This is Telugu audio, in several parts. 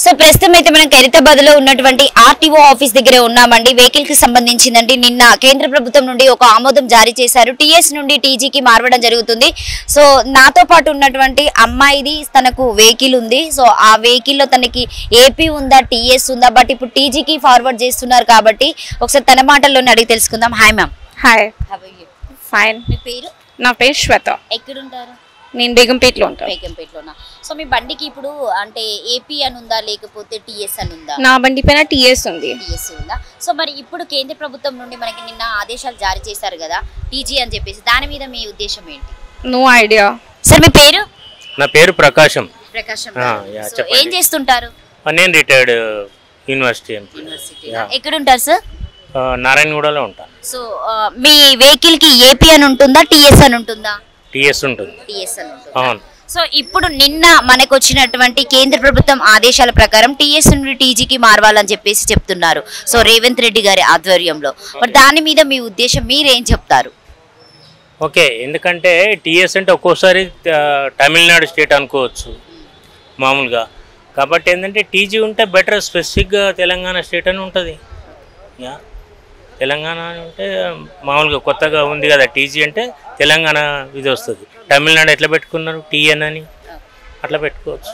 సో ప్రస్తుతం అయితే మనం ఖైరతాబాద్ లో ఉన్నటువంటి ఆర్టీఓ ఆఫీస్ దగ్గర ఉన్నామండి వెహికల్ కి సంబంధించిందండి నిన్న కేంద్ర ప్రభుత్వం నుండి ఒక ఆమోదం జారీ చేశారు టీఎస్ నుండి టీజీకి మారవడం జరుగుతుంది సో నాతో పాటు ఉన్నటువంటి అమ్మాయిది తనకు వెహికల్ ఉంది సో ఆ వెహికల్ లో తనకి ఏపీ ఉందా టీఎస్ ఉందా బట్ ఇప్పుడు టీజీకి ఫార్వర్డ్ చేస్తున్నారు కాబట్టి ఒకసారి తన మాటల్లోనే అడిగి తెలుసుకుందాం హాయ్ మ్యామ్ హాయ్ ఫైన్ మీ పేరు నా పేరు శ్వేత ఎక్కడుంటారు నేను బేగంపేటలో ఉంటాను బేగంపేటలోనా సో మీ బండికి ఇప్పుడు అంటే ఏపీ అని ఉందా లేకపోతే టీఎస్ అని ఉందా నా బండి పైన టీఎస్ ఉంది టీఎస్సీ ఉందా సో మరి ఇప్పుడు కేంద్ర ప్రభుత్వం నుండి మనకి నిన్న ఆదేశాలు జారీ చేశారు కదా టీజీ అని చెప్పేసి దాని మీద మీ ఉద్దేశం ఏంటి నో ఐడియా సార్ మీ పేరు నా పేరు ప్రకాశం ప్రకాశం ఆ, గారు. యా, సో చెప్పండి. ఏం చేస్తుంటారు ఆ, నేను retired university employee university yeah. ఎక్కడ ఉంటారు సార్ ఆ, నారాయణగూడలో ఉంటాను సో ఆ, మీ వెహికల్ కి ఏపీ అని ఉంటుందా టీఎస్ అని ఉంటుందా టీఎస్ ఉంటుంది టీఎస్ అని ఉంటుంది అవును సో ఇప్పుడు నిన్న మనకు వచ్చినటువంటి కేంద్ర ప్రభుత్వం ఆదేశాల ప్రకారం టీఎస్ నుండి టీజీకి మారవాలని చెప్పేసి చెప్తున్నారు సో రేవంత్ రెడ్డి గారి ఆధ్వర్యంలో మరి దాని మీద మీ ఉద్దేశం మీరేం చెప్తారు ఓకే ఎందుకంటే టీఎస్ అంటే ఒక్కోసారి ఆ, తమిళనాడు స్టేట్ అనుకోవచ్చు మామూలుగా కాబట్టి ఏంటంటే టీజీ ఉంటే బెటర్ స్పెసిఫిక్గా తెలంగాణ స్టేట్ అని ఉంటుంది యా తెలంగాణ అని ఉంటే మామూలుగా కొత్తగా ఉంది కదా టీజీ అంటే తెలంగాణ ఇది వస్తుంది తమిళనాడు ఎట్లా పెట్టుకున్నారు టీఎన్ అని అట్లా పెట్టుకోవచ్చు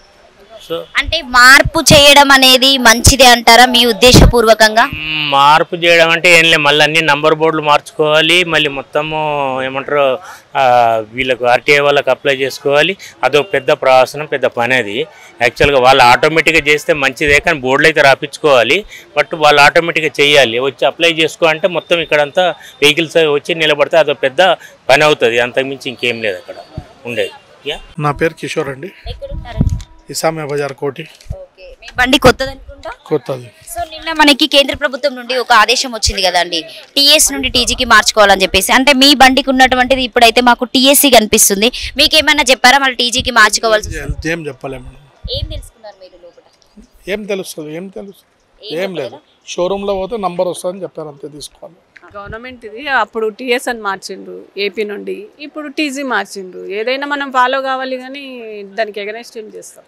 సో అంటే మార్పు చేయడం అనేది మంచిదే అంటారా మీ ఉద్దేశపూర్వకంగా మ్మ్, మార్పు చేయడం అంటే ఏం లేదు మళ్ళీ అన్ని నంబర్ బోర్డులు మార్చుకోవాలి మళ్ళీ మొత్తము ఏమంటారు ఆ, వీళ్ళకు ఆర్టీఐ వాళ్ళకి అప్లై చేసుకోవాలి అదొక పెద్ద ప్రవాసనం పెద్ద పని అది యాక్చువల్గా వాళ్ళు ఆటోమేటిక్గా చేస్తే మంచిదే కానీ బోర్డులు అయితే రాపించుకోవాలి బట్ వాళ్ళు ఆటోమేటిక్గా చేయాలి వచ్చి అప్లై చేసుకో అంటే మొత్తం ఇక్కడంతా వెహికల్స్ వచ్చి నిలబడితే అదొక పెద్ద పని అవుతుంది అంతకుమించి ఇంకేం లేదు అక్కడ ఉండేది యా నా పేరు కిషోర్ అండి ఇసామియా బజార్ కోటి ఓకే మీ బండి కొత్తది అనుకుంటా కొత్తది సో నిన్న మనకి కేంద్ర ప్రభుత్వం నుండి ఒక ఆదేశం వచ్చింది కదండి టీఎస్ నుండి టీజీకి మార్చుకోవాలని చెప్పేసి అంటే మీ బండికి ఉన్నటువంటిది ఇప్పుడైతే మాకు టీఎస్సీ కనిపిస్తుంది మీకేమైనా చెప్పారా మళ్ళీ టీజీకి మార్చుకోవాల్సి వస్తుంది? ఏం చెప్పలేము మేడం ఏం తెలుసుకున్నారు మీరు లోపల ఏం తెలుస్తుంది ఏం తెలుస్తుంది ఏం లేదు షోరూంలో పోతే నంబర్ వస్తుందని చెప్పారు అంతే తీసుకోవాలి గవర్నమెంట్ ఇది అప్పుడు టీఎస్ అని మార్చిండ్రు ఏపీ నుండి ఇప్పుడు టీజీ మార్చిండ్రు ఏదైనా మనం ఫాలో కావాలి కానీ దానికి ఎగనెస్ట్ ఏం చేస్తాం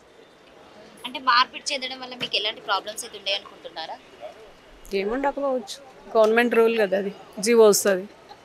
అంటే మార్పిడి చెందడం వల్ల మీకు ఎలాంటి ప్రాబ్లమ్స్ అయితే ఉన్నాయి అనుకుంటున్నారా ఏముండకపోవచ్చు గవర్నమెంట్ రూల్ కదా అది జీవో వస్తుంది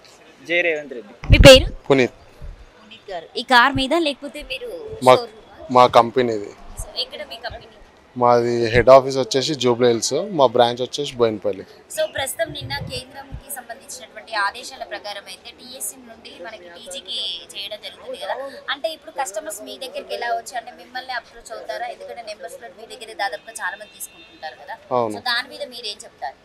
మీ పేరు పునీత్ పునీత్ గారు ఈ కార్ మీద లేకపోతే మీరు మా showroom ఆ? మా కంపెనీది సో ఎక్కడ మీ కంపెనీ మాది హెడ్ ఆఫీస్ వచ్చేసి జూబ్లీ హిల్స్ మా బ్రాంచ్ వచ్చేసి బోయినపల్లి సో ప్రస్తుతం నిన్న కేంద్రంకి సంబంధించినటువంటి ఆదేశాల ప్రకారం అయితే టీఎస్సీ నుండి మనకి టీజీకి చేయడం జరుగుతుంది కదా అంటే ఇప్పుడు కస్టమర్స్ మీ దగ్గరికి ఎలా వచ్చి అంటే మిమ్మల్ని అప్రోచ్ అవుతారా ఎందుకంటే నెంబర్స్ ప్లేట్ మీ దగ్గర దాదాపుగా చాలా మంది తీసుకుంటుంటారు కదా అవును సో దాని మీద మీరు ఏం చెప్తారు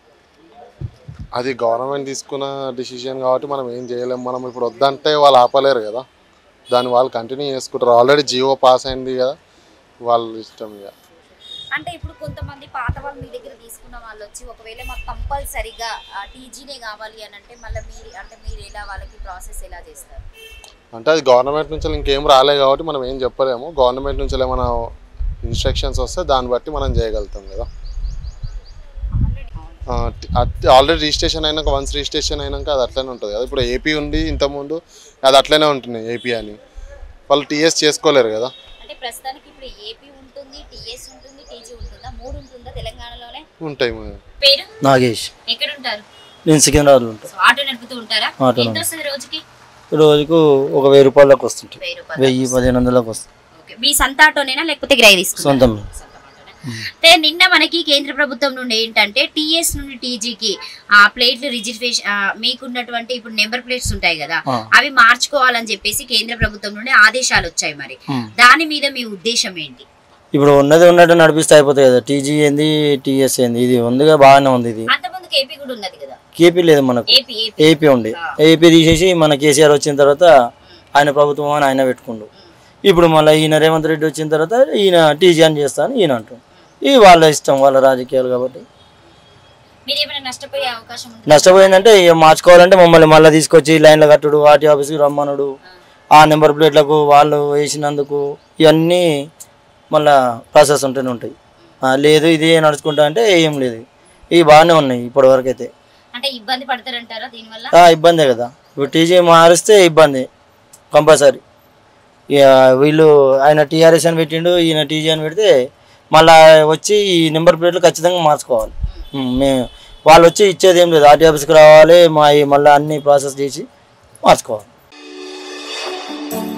అది గవర్నమెంట్ తీసుకున్న డిసిషన్ కాబట్టి మనం ఏం చేయలేం మనం ఇప్పుడు వద్దంటే వాళ్ళు ఆపలేరు కదా దాన్ని వాళ్ళు కంటిన్యూ చేసుకుంటారు ఆల్రెడీ జియో పాస్ అయింది కదా వాళ్ళ ఇష్టం ఇక అంటే ఇప్పుడు కొంతమంది పాత వాళ్ళు మీ దగ్గర తీసుకున్న వాళ్ళు వచ్చి ఒకవేళ మాకు కంపల్సరీగా టీజీనే కావాలి అని అంటే మళ్ళీ మీరు అంటే మీరు ఎలా వాళ్ళకి ప్రాసెస్ ఎలా చేస్తారు అంటే అది గవర్నమెంట్ నుంచి ఇంకేం రాలే కాబట్టి మనం ఏం చెప్పలేము గవర్నమెంట్ నుంచి ఏమైనా ఇన్స్ట్రక్షన్స్ వస్తే దాన్ని బట్టి మనం చేయగలుగుతాం కదా ఆల్రెడీ రిజిస్ట్రేషన్ అయినాక వన్స్ రిజిస్ట్రేషన్ అయినాక అది అట్లనే ఉంటుంది కదా ఇప్పుడు ఏపీ ఉంది ఇంతకుముందు అది అట్లనే ఉంటుంది ఏపీ అని వాళ్ళు టీఎస్ చేసుకోలేరు కదా అంటే ప్రస్తుతానికి ఇప్పుడు ఏపీ ఉంటుంది టీఎస్ ఉంటుంది టీజీ ఉంటుందా మూడు ఉంటుందా తెలంగాణలోనే ఉంటాయి మరి. పేరు నాగేష్ ఎక్కడ ఉంటారు నేను సికింద్రాబాద్లో ఉంటాను సో ఆటో నడుపుతూ ఉంటారా ఆటో ఎంత వస్తుంది రోజుకి రోజుకు ఒక వెయ్యి రూపాయలకు వస్తుంటాయి వెయ్యి రూపాయలు వెయ్యి పదిహేను వందలకు వస్తుంది ఓకే మీ సొంత ఆటోనేనా లేకపోతే కిరాయి తీసుకుంటారా సొంతం సొంత ఆటోనే. అయితే నిన్న మనకి కేంద్ర ప్రభుత్వం నుండి ఏంటంటే టీఎస్ నుండి టీజీకి ఆ ప్లేట్లు రిజర్వేషన్ మీకున్నటువంటి ఇప్పుడు నెంబర్ ప్లేట్స్ ఉంటాయి కదా ఆ. అవి మార్చుకోవాలని చెప్పేసి కేంద్ర ప్రభుత్వం నుండి ఆదేశాలు వచ్చాయి మరి ఉమ్. దాని మీద మీ ఉద్దేశం ఏంటి ఇప్పుడు ఉన్నది ఉన్నట్టు నడిపిస్తే అయిపోతుంది కదా టీజీ ఏంది టీఎస్ ఏంది ఇది ఉందిగా బాగానే ఉంది ఇది అంతకుముందు ఏపీ కూడా ఉన్నది కదా కేపీ లేదు మనకు ఏపీ ఏపీ ఏపీ ఉండే ఏపీ తీసేసి మన కేసీఆర్ వచ్చిన తర్వాత ఆయన ప్రభుత్వం అని ఆయన పెట్టుకుండు ఇప్పుడు మళ్ళీ ఈయన రేవంత్ రెడ్డి వచ్చిన తర్వాత ఈయన టీజీ అని చేస్తాను ఈయన అంటాడు ఇది వాళ్ళ ఇష్టం వాళ్ళ రాజకీయాలు కాబట్టి మీరు ఏమైనా నష్టపోయే అవకాశం ఉంటుంది నష్టపోయిందంటే ఇక మార్చుకోవాలంటే మమ్మల్ని మళ్ళీ తీసుకొచ్చి లైన్లో కట్టుడు ఆర్టీ ఆఫీస్కి రమ్మనుడు ఆ నెంబర్ ప్లేట్లకు వాళ్ళు వేసినందుకు ఇవన్నీ మళ్ళా ప్రాసెస్ ఉంటూనే ఉంటాయి ఆ, లేదు ఇది నడుచుకుంటా అంటే ఏం లేదు ఇవి బాగానే ఉన్నాయి ఇప్పటివరకు అయితే అంటే ఇబ్బంది పడతారంటారా దీనివల్ల ఆ, ఇబ్బందే కదా ఇప్పుడు టీజీ మారిస్తే ఇబ్బంది కంపల్సరీ ఇక వీళ్ళు ఆయన టీఆర్ఎస్ అని పెట్టిండు ఈయన టీజీ అని పెడితే మళ్ళీ వచ్చి ఈ నెంబర్ ప్లేట్లు ఖచ్చితంగా మార్చుకోవాలి ఉమ్, మేము వాళ్ళు వచ్చి ఇచ్చేది ఏం లేదు ఆర్టీ ఆఫీస్కి రావాలి మా ఈ మళ్ళీ అన్ని ప్రాసెస్ చేసి మార్చుకోవాలి